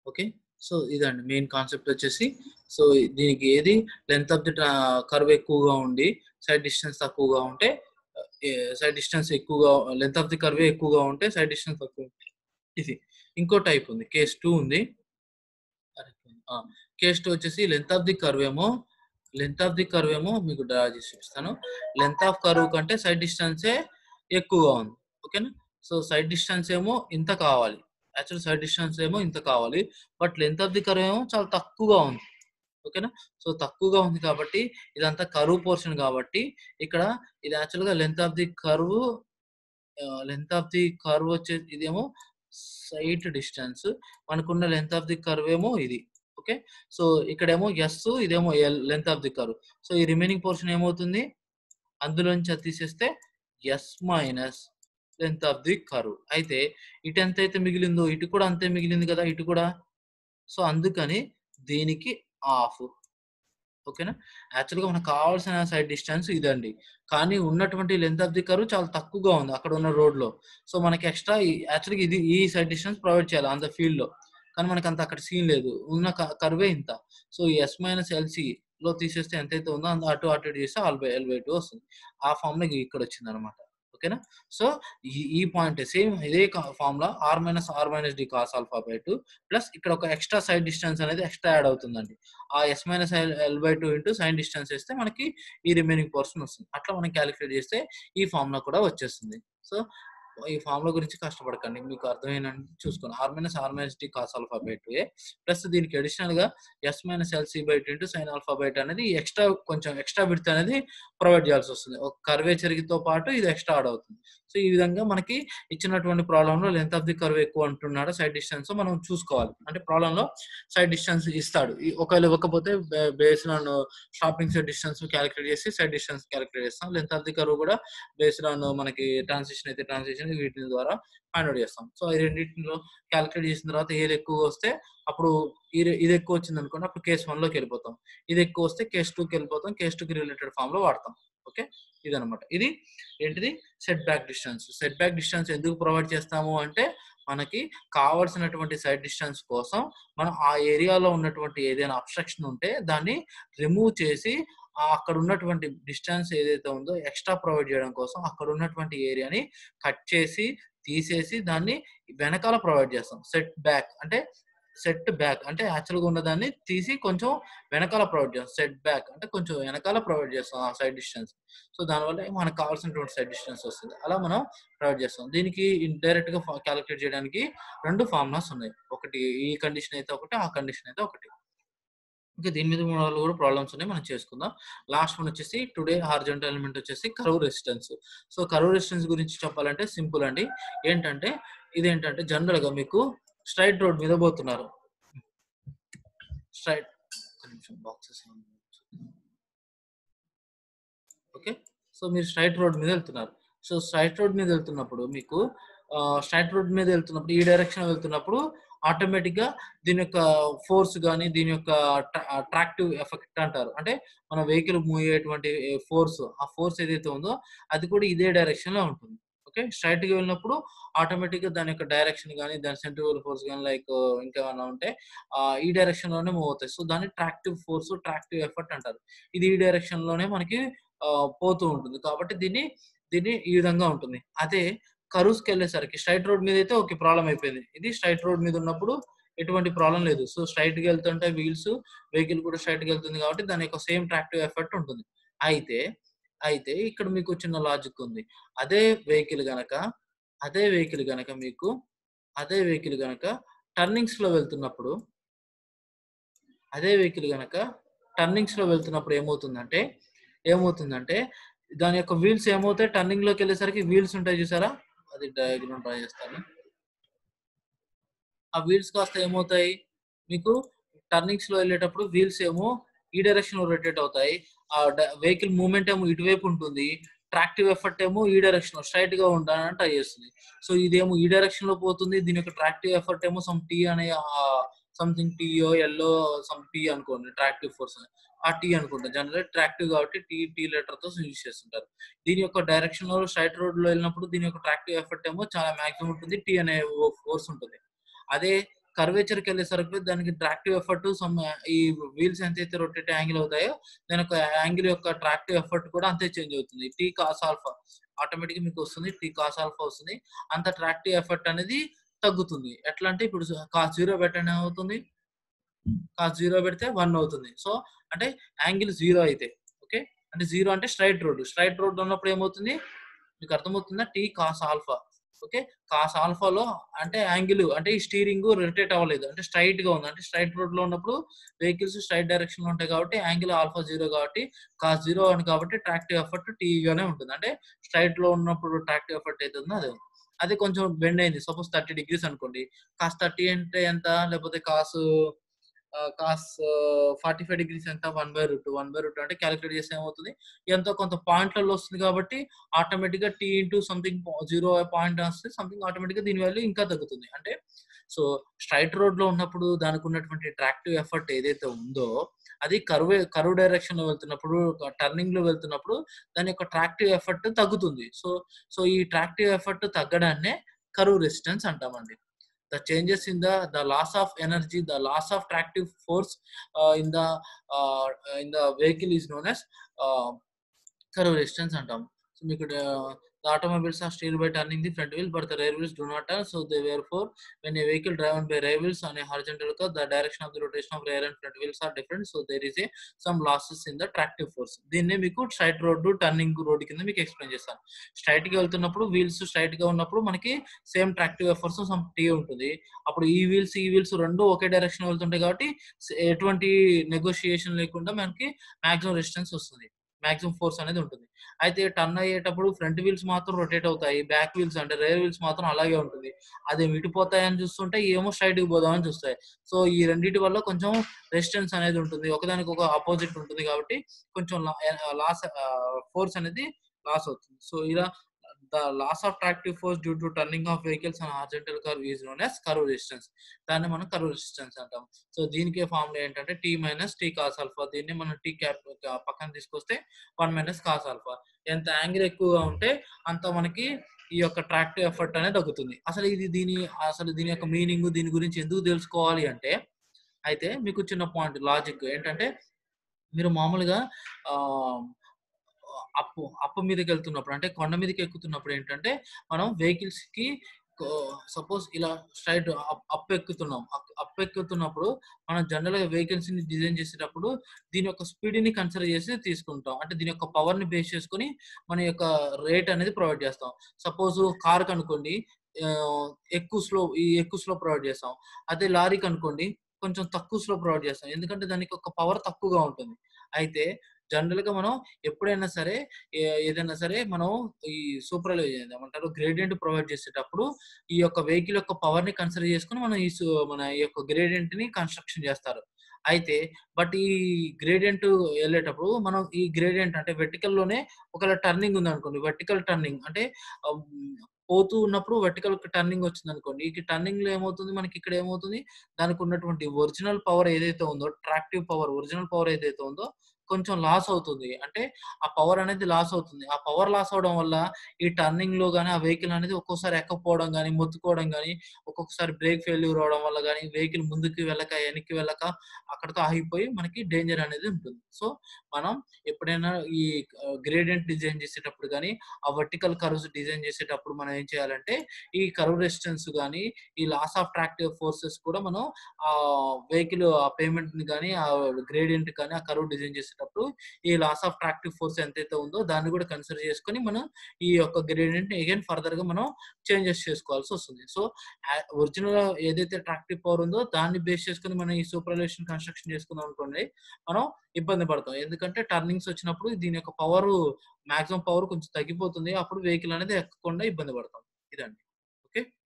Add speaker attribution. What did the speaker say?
Speaker 1: Okay so ఇదండి main concept వచ్చేసి so దీనికి ఏది లెంత్ ఆఫ్ ది కర్వ్ ఎక్కువగా ఉండి సైడ్ డిస్టెన్స్ తక్కువగా ఉంటే సైడ్ డిస్టెన్స్ ఎక్కువగా లెంత్ ఆఫ్ ది కర్వ్ ఎక్కువగా ఉంటే సైడ్ డిస్టెన్స్ తక్కువ ఉంటుంది. ఇది ఇంకో టైప్ ఉంది కేస్ టూ ఉంది కేస్ టూ వచ్చేసి లెంత్ ఆఫ్ ది కర్వ్ ఏమో లెంత్ ఆఫ్ ది కర్వ్ ఏమో మీకు డ్రా చేసి చూపిస్తాను లెంత్ ఆఫ్ కర్వ్ కంటే సైడ్ డిస్టెన్సే ఎక్కువగా ఉంది ఓకేనా సో సైడ్ డిస్టెన్స్ ఏమో ఇంత కావాలి యాక్చువల్ సైడ్ డిస్టెన్స్ ఏమో ఇంత కావాలి but length of the curve ఏమో చాలా తక్కువగా ఉంది ఓకేనా సో తక్కువగా ఉంది కాబట్టి ఇదంతా కరువు పోర్షన్ కాబట్టి ఇక్కడ ఇది యాక్చువల్ గా length of the curve length of the curve వచ్చే ఇదేమో సైట్ డిస్టెన్స్ మనకున్న లెంత్ ఆఫ్ ది కర్వ్ ఏమో ఇది ఓకే సో ఇక్కడేమో ఎస్ ఇదేమో L length of the curve so ఈ రిమైనింగ్ పోర్షన్ ఏమవుతుంది అందులోంచి అది తీసేస్తే S minus length of the curve అయితే ఇటు ఎంత అయితే మిగిలిందో ఇటు కూడా అంతే మిగిలింది కదా ఇటు కూడా సో అందుకని దీనికి ఆఫ్ ఓకేనా యాక్చువల్గా మనకు కావాల్సిన సైడ్ డిస్టెన్స్ ఇదండి కానీ ఉన్నటువంటి లెంత్ ఆఫ్ ది కర్వ్ చాలా తక్కువగా ఉంది అక్కడ ఉన్న రోడ్ లో సో మనకి ఎక్స్ట్రా యాక్చువల్గా ఇది ఈ సైడ్ డిస్టెన్స్ ప్రొవైడ్ చేయాలి అంత ఫీల్డ్ లో కానీ మనకి అంత అక్కడ సీన్ లేదు ఉన్న కర్వే ఇంత సో ఎస్ మైనస్ ఎల్సి లో తీసేస్తే ఎంతైతే ఉందో అంత అటు అటు ఇటు చేస్తే L by L by two వస్తుంది ఆ ఫామ్ లో ఇక్కడ వచ్చింది అనమాట ఓకేనా సో ఈ ఈ పాయింట్ సేమ్ ఇదే formula R minus R minus D cos alpha by two plus ఇక్కడ ఒక ఎక్స్ట్రా సైడ్ డిస్టెన్స్ అనేది ఎక్స్ట్రా యాడ్ అవుతుందండి ఆ S minus L by two into sine distance వేస్తే మనకి ఈ రిమైనింగ్ పోర్షన్ వస్తుంది అట్లా మనం క్యాలిక్యులేట్ చేస్తే ఈ ఫార్ములా కూడా వచ్చేస్తుంది సో ఈ ఫార్ములా గురించి కష్టపడకండి మీకు అర్థమైనట్టు చూసుకోండి R minus R minus D cos alpha by two A plus దీనికి అడిషనల్ గా S minus L C by two into sine alpha by two అనేది ఎక్స్ట్రా కొంచెం ఎక్స్ట్రా బిడ్త్ అనేది ప్రొవైడ్ చేయాల్సి వస్తుంది ఒక కర్వేచర్తో పాటు ఇది ఎక్స్ట్రా ఆడ్ అవుతుంది సో ఈ విధంగా మనకి ఇచ్చినటువంటి ప్రాబ్లమ్ లో లెంత్ ఆఫ్ ది కర్వ్ ఎక్కువ అంటున్నాడు సైడ్ డిస్టెన్స్ మనం చూసుకోవాలి అంటే ప్రాబ్లమ్ లో సైడ్ డిస్టెన్స్ ఇస్తాడు ఈ ఒకవేళ ఇవ్వకపోతే based on shopping side distance calculate చేసి సైడ్ డిస్టెన్స్ క్యాలిక్యులేట్ చేస్తాం లెంత్ ఆఫ్ ది కర్వ్ కూడా బేస్డ్ ఆన్ మనకి ట్రాన్సిషన్ అయితే ట్రాన్సిషన్ వీటి ద్వారా ఫైండ్ అవుట్ చేస్తాం సో ఈ రెండింటిలో క్యాలిక్యులేట్ చేసిన తర్వాత ఏది ఎక్కువ వస్తే అప్పుడు ఇది ఇది ఎక్కువ వచ్చింది అనుకోండి అప్పుడు కేస్ వన్ లోకి వెళ్ళిపోతాం ఇది ఎక్కువ వస్తే కేస్ టూకి వెళ్ళిపోతాం కేస్ టూకి రిలేటెడ్ ఫామ్ లో వాడతాం ఓకే ఇదనమాట ఇది ఏంటిది set back distance set back distance ఎందుకు ప్రొవైడ్ చేస్తాము అంటే మనకి కావాల్సినటువంటి సైడ్ డిస్టెన్స్ కోసం మనం ఆ ఏరియాలో ఉన్నటువంటి ఏదైనా అబ్స్ట్రక్షన్ ఉంటే దాన్ని రిమూవ్ చేసి అక్కడ ఉన్నటువంటి డిస్టెన్స్ ఏదైతే ఉందో ఎక్స్ట్రా ప్రొవైడ్ చేయడం కోసం అక్కడ ఉన్నటువంటి ఏరియాని కట్ చేసి తీసేసి దాన్ని వెనకాల ప్రొవైడ్ చేస్తాం సెట్ బ్యాక్ అంటే సెట్ బ్యాక్ అంటే యాక్చువల్గా ఉన్నదాన్ని తీసి కొంచెం వెనకాల ప్రొవైడ్ చేస్తాం సెట్ బ్యాక్ అంటే కొంచెం వెనకాల ప్రొవైడ్ చేస్తాం ఆ సైడ్ డిస్టెన్స్ సో దానివల్ల మనకు కావాల్సినటువంటి సైడ్ డిస్టెన్స్ వస్తుంది అలా మనం ప్రొవైడ్ చేస్తాం దీనికి డైరెక్ట్ గా క్యాలిక్యులేట్ చేయడానికి రెండు ఫార్ములాస్ ఉన్నాయి ఒకటి ఈ కండిషన్ అయితే ఒకటి ఆ కండిషన్ అయితే ఒకటి ఇంకా దీని మీద వాళ్ళు కూడా ప్రాబ్లమ్స్ ఉన్నాయి మనం చేసుకుందాం లాస్ట్ వన్ వచ్చేసి టుడే హార్జెంటల్ ఎలిమెంట్ వచ్చేసి కరువు రెసిస్టెన్స్ సో కరువు రెసిస్టెన్స్ గురించి చెప్పాలంటే సింపుల్ అండి ఏంటంటే ఇదేంటంటే జనరల్ గా మీకు స్ట్రైట్ రోడ్ మీద పోతున్నారు స్ట్రైట్ బాక్సెస్ ఓకే సో మీరు స్ట్రైట్ రోడ్ మీద వెళ్తున్నారు సో స్ట్రైట్ రోడ్ మీద వెళ్తున్నప్పుడు మీకు స్ట్రైట్ రోడ్ మీద వెళ్తున్నప్పుడు ఈ డైరెక్షన్ వెళ్తున్నప్పుడు ఆటోమేటిక్ గా దీని యొక్క ఫోర్స్ కానీ దీని యొక్క అట్రాక్టివ్ ఎఫెక్ట్ అంటారు అంటే మన వెహికల్ మూవ్ అయ్యేటువంటి ఫోర్స్ ఆ ఫోర్స్ ఏదైతే ఉందో అది కూడా ఇదే డైరెక్షన్ లో ఉంటుంది ఓకే స్ట్రైట్ గా వెళ్ళినప్పుడు ఆటోమేటిక్ గా దాని యొక్క డైరెక్షన్ కానీ దాని సెంట్రివల్ ఫోర్స్ కానీ లైక్ ఇంకా ఏమైనా ఉంటే ఆ ఈ డైరెక్షన్ లోనే మూవ్ అవుతాయి సో దాన్ని ట్రాక్టివ్ ఫోర్స్ ట్రాక్టివ్ ఎఫర్ట్ అంటారు ఇది ఈ డైరెక్షన్ లోనే మనకి పోతూ ఉంటుంది కాబట్టి దీన్ని దీన్ని ఈ విధంగా ఉంటుంది అదే కరూస్కి వెళ్ళేసరికి స్ట్రైట్ రోడ్ మీద అయితే ఓకే ప్రాబ్లం అయిపోయింది ఇది స్ట్రైట్ రోడ్ మీద ఉన్నప్పుడు ఎటువంటి ప్రాబ్లం లేదు సో స్ట్రైట్ గా వెళ్తుంటే వీల్స్ వెహికల్ కూడా స్ట్రైట్ గా వెళ్తుంది కాబట్టి దాని యొక్క సేమ్ ట్రాక్టివ్ ఎఫెక్ట్ ఉంటుంది అయితే అయితే ఇక్కడ మీకు చిన్న లాజిక్ ఉంది అదే వెహికల్ గనక అదే వెహికల్ గనక మీకు అదే వెహికల్ గనక టర్నింగ్స్ లో వెళ్తున్నప్పుడు అదే వెహికల్ గనక టర్నింగ్స్ లో వెళ్తున్నప్పుడు ఏమవుతుందంటే ఏమవుతుందంటే దాని యొక్క వీల్స్ ఏమవుతాయి టర్నింగ్ లోకి వెళ్ళేసరికి వీల్స్ ఉంటాయి చూసారా అది డయాగ్రామ్ ట్రై చేస్తాను ఆ వీల్స్ కాస్త ఏమవుతాయి మీకు టర్నింగ్స్ లో వెళ్ళేటప్పుడు వీల్స్ ఏమో ఈ డైరెక్షన్ లో రొటేట్ అవుతాయి ఆ వెహికల్ మూవ్మెంట్ ఏమో ఇటువైపు ఉంటుంది ట్రాక్టివ్ ఎఫర్ట్ ఏమో ఈ డైరెక్షన్ స్ట్రైట్ గా ఉండాలని ట్రై చేస్తుంది సో ఇదేమో ఈ డైరెక్షన్ లో పోతుంది దీని యొక్క ట్రాక్టివ్ ఎఫర్ట్ ఏమో సమ్ టీ అనే సంథింగ్ టీయో ఎల్లో సమ్ టీ అనుకోండి ట్రాక్టివ్ ఫోర్స్ ఆ టీ అనుకుంటా జనరల్ ట్రాక్టివ్ కాబట్టి టీ టీ లెటర్ తో యూజ్ చేస్తుంటారు దీని యొక్క డైరెక్షన్ లో స్ట్రైట్ రోడ్ లో వెళ్ళినప్పుడు దీని యొక్క ట్రాక్టివ్ ఎఫర్ట్ ఏమో చాలా మాక్సిమం ఉంటుంది టీ అనే ఫోర్స్ ఉంటుంది అదే కర్వేచర్కి వెళ్ళేసరికి దానికి ట్రాక్టివ్ ఎఫర్ట్ సమ్ ఈ వీల్స్ ఎంతైతే రొటేట్ యాంగిల్ అవుతాయో దాని యొక్క యాంగిల్ యొక్క ట్రాక్టివ్ ఎఫర్ట్ కూడా అంతే చేంజ్ అవుతుంది టీ కాస్ ఆల్ఫా ఆటోమేటిక్ మీకు వస్తుంది టీ కాస్ ఆల్ఫా వస్తుంది అంత ట్రాక్టివ్ ఎఫర్ట్ అనేది తగ్గుతుంది ఎట్లా అంటే ఇప్పుడు కాస్ జీరో పెట్టండి ఏమవుతుంది కాస్ జీరో పెడితే వన్ అవుతుంది సో అంటే యాంగిల్ జీరో అయితే ఓకే అంటే జీరో అంటే స్ట్రైట్ రోడ్ స్ట్రైట్ రోడ్ ఉన్నప్పుడు ఏమవుతుంది మీకు అర్థమవుతుందా T cos alpha okay cos ఆల్ఫాలో అంటే యాంగిల్ అంటే ఈ స్టీరింగ్ రొటేట్ అవ్వలేదు అంటే స్ట్రైట్ గా ఉంది అంటే స్ట్రైట్ రోడ్ లో ఉన్నప్పుడు వెహికల్స్ స్ట్రైట్ డైరెక్షన్ లో ఉంటాయి కాబట్టి యాంగిల్ ఆల్ఫా జీరో కాబట్టి కాస్ జీరో అని కాబట్టి ట్రాక్టివ్ ఎఫర్ట్ టీ గానే ఉంటుంది అంటే స్ట్రైట్ లో ఉన్నప్పుడు ట్రాక్టివ్ ఎఫర్ట్ అవుతుందో అదే ఉంది. అది కొంచెం బెండ్ అయింది సపోజ్ థర్టీ డిగ్రీస్ అనుకోండి కాస్ థర్టీ అంటే ఎంత లేకపోతే cos cos forty five degrees ఎంత one by root one by root అంటే క్యాలిక్యులేట్ చేస్తే ఏమవుతుంది ఎంతో కొంత పాయింట్లలో వస్తుంది కాబట్టి ఆటోమేటిక్ గా T into something zero point వస్తే సంథింగ్ ఆటోమేటిక్ గా దీని వాల్యూ ఇంకా తగ్గుతుంది అంటే సో స్ట్రైట్ రోడ్ లో ఉన్నప్పుడు దానికి ఉన్నటువంటి ట్రాక్టివ్ ఎఫర్ట్ ఏదైతే ఉందో అది కరువు కరువు డైరెక్షన్ లో వెళ్తున్నప్పుడు టర్నింగ్ లో వెళ్తున్నప్పుడు దాని యొక్క ట్రాక్టివ్ ఎఫర్ట్ తగ్గుతుంది సో సో ఈ ట్రాక్టివ్ ఎఫర్ట్ తగ్గడాన్నే కరువు రెసిస్టెన్స్ అంటామండి the changes in the the loss of energy the loss of tractive force uh, in the uh, in the vehicle is known as uh, curve resistance అంటాం so మీకు the automobiles are steered by turning the front wheel but the rear wheels do not turn so they therefore when a vehicle driven by rear wheels on a horizontal curve the direction of the rotation of rear and front wheels are different so there is a some losses in the tractive force దీన్నే మీకు straight road turning road కింద మీకు explain చేస్తాను straight గా వెళ్తున్నప్పుడు wheels straight గా ఉన్నప్పుడు మనకి same tractive efforts some T ఉంటుంది అప్పుడు ఈ వీల్స్ ఈ వీల్స్ రెండు ఒకే డైరెక్షన్ వెళ్తుంటాయి కాబట్టి స- ఎటువంటి నెగోషియేషన్ లేకుండా మనకి మాక్సిమం రెసిస్టెన్స్ వస్తుంది మాక్సిమం ఫోర్స్ అనేది ఉంటుంది అయితే టర్న్ అయ్యేటప్పుడు ఫ్రంట్ వీల్స్ మాత్రం రొటేట్ అవుతాయి బ్యాక్ వీల్స్ అంటే రేర్ వీల్స్ మాత్రం అలాగే ఉంటుంది అది విడిపోతాయని చూస్తుంటే ఏమో స్ట్రైట్ కి పోదామని చూస్తాయి సో ఈ రెండింటి వల్ల కొంచెం రెసిస్టెన్స్ అనేది ఉంటుంది ఒకదానికి ఒక ఆపోజిట్ ఉంటుంది కాబట్టి కొంచెం లాస్ ఫోర్స్ అనేది లాస్ అవుతుంది సో ఇలా the loss of tractive force due to turning of vehicles and horizontal curve is known as curve resistance దాన్ని మనం కర్వ్ రెసిస్టెన్స్ అంటాం సో దీనికి ఫార్ములా ఏంటంటే T minus T cos alpha దీన్ని మనం టీ క్యాప్ పక్కన తీసుకొస్తే వన్ మైనస్ కాస్ ఆల్ఫా ఎంత యాంగిల్ ఎక్కువగా ఉంటే అంత మనకి ఈ యొక్క ట్రాక్టివ్ ఎఫర్ట్ అనేది తగ్గుతుంది అసలు ఇది దీని అసలు దీని యొక్క మీనింగ్ దీని గురించి ఎందుకు తెలుసుకోవాలి అంటే అయితే మీకు చిన్న పాయింట్ లాజిక్ ఏంటంటే మీరు మామూలుగా ఆ, అప్పు అప్పు మీదకి వెళ్తున్నప్పుడు అంటే కొండ మీదకి ఎక్కుతున్నప్పుడు ఏంటంటే మనం వెహికల్స్ కి సపోజ్ ఇలా స్ట్రైట్ అప్ ఎక్కుతున్నాం అప్ ఎక్కుతున్నప్పుడు మనం జనరల్ గా వెహికల్స్ ని డిజైన్ చేసేటప్పుడు దీని యొక్క స్పీడ్ ని కన్సిడర్ చేసి తీసుకుంటాం అంటే దీని యొక్క పవర్ ని బేస్ చేసుకొని మన యొక్క రేట్ అనేది ప్రొవైడ్ చేస్తాం సపోజ్ కార్ అనుకోండి ఆ, ఎక్కువ స్లో ఈ ఎక్కువ స్లో ప్రొవైడ్ చేస్తాం అదే లారీకి అనుకోండి కొంచెం తక్కువ స్లో ప్రొవైడ్ చేస్తాం ఎందుకంటే దానికి ఒక పవర్ తక్కువగా ఉంటుంది అయితే జనరల్ గా మనం ఎప్పుడైనా సరే ఏ- ఏదైనా సరే మనం ఈ సూపర్వైజ్ ఏమంటారు గ్రేడియంట్ ప్రొవైడ్ చేసేటప్పుడు ఈ యొక్క వెహికల్ యొక్క పవర్ ని కన్సిడర్ చేసుకుని మనం ఈ సు- మన ఈ యొక్క గ్రేడియంట్ ని కన్స్ట్రక్షన్ చేస్తారు అయితే బట్ ఈ గ్రేడియంట్ వెళ్ళేటప్పుడు మనం ఈ గ్రేడియంట్ అంటే వెర్టికల్ లోనే ఒకవేళ టర్నింగ్ ఉంది అనుకోండి వెర్టికల్ టర్నింగ్ అంటే ఆ, పోతూ ఉన్నప్పుడు వెర్టికల్ టర్నింగ్ వచ్చింది అనుకోండి ఈ టర్నింగ్ లో ఏమవుతుంది మనకి ఇక్కడ ఏమవుతుంది దానికి ఉన్నటువంటి ఒరిజినల్ పవర్ ఏదైతే ఉందో ట్రాక్టివ్ పవర్ ఒరిజినల్ పవర్ ఏదైతే ఉందో కొంచెం లాస్ అవుతుంది అంటే ఆ పవర్ అనేది లాస్ అవుతుంది ఆ పవర్ లాస్ అవడం వల్ల ఈ టర్నింగ్ లో గానీ ఆ వెహికల్ అనేది ఒక్కోసారి ఎక్కపోవడం కానీ మొత్తుకోవడం కానీ ఒక్కొక్కసారి బ్రేక్ ఫెయిల్యూర్ అవడం వల్ల కానీ వెహికల్ ముందుకు వెళ్ళక వెనక్కి వెళ్ళక అక్కడతో ఆగిపోయి మనకి డేంజర్ అనేది ఉంటుంది సో మనం ఎప్పుడైనా ఈ గ్రేడియంట్ డిజైన్ చేసేటప్పుడు కానీ ఆ వర్టికల్ కర్వ్స్ డిజైన్ చేసేటప్పుడు మనం ఏం చేయాలంటే ఈ కర్వ్ రెసిస్టెన్స్ కానీ ఈ లాస్ ఆఫ్ ట్రాక్టివ్ ఫోర్సెస్ కూడా మనం ఆ వెహికల్ ఆ పేమెంట్ ని కానీ ఆ గ్రేడియంట్ కానీ ఆ కర్వ్ డిజైన్ చేసేటప్పుడు ఈ లాస్ ఆఫ్ ట్రాక్టివ్ ఫోర్స్ ఎంతైతే ఉందో దాన్ని కూడా కన్సిడర్ చేసుకొని మనం ఈ యొక్క గ్రేడియంట్ అగైన్ ఫర్దర్ గా మనం చేంజెస్ చేసుకోవాల్సి వస్తుంది సో ఒరిజినల్ ఏదైతే ట్రాక్టివ్ పవర్ ఉందో దాన్ని బేస్ చేసుకొని మనం ఈ సూపర్లేషన్ కన్స్ట్రక్షన్ చేసుకుందాం అనుకోండి మనం ఇబ్బంది పడతాం ఎందుకంటే టర్నింగ్స్ వచ్చినప్పుడు దీని యొక్క పవర్ మాక్సిమం పవర్ కొంచెం తగ్గిపోతుంది అప్పుడు వెహికల్ అనేది ఎక్కకుండా ఇబ్బంది పడతాం ఇదండి ఓకే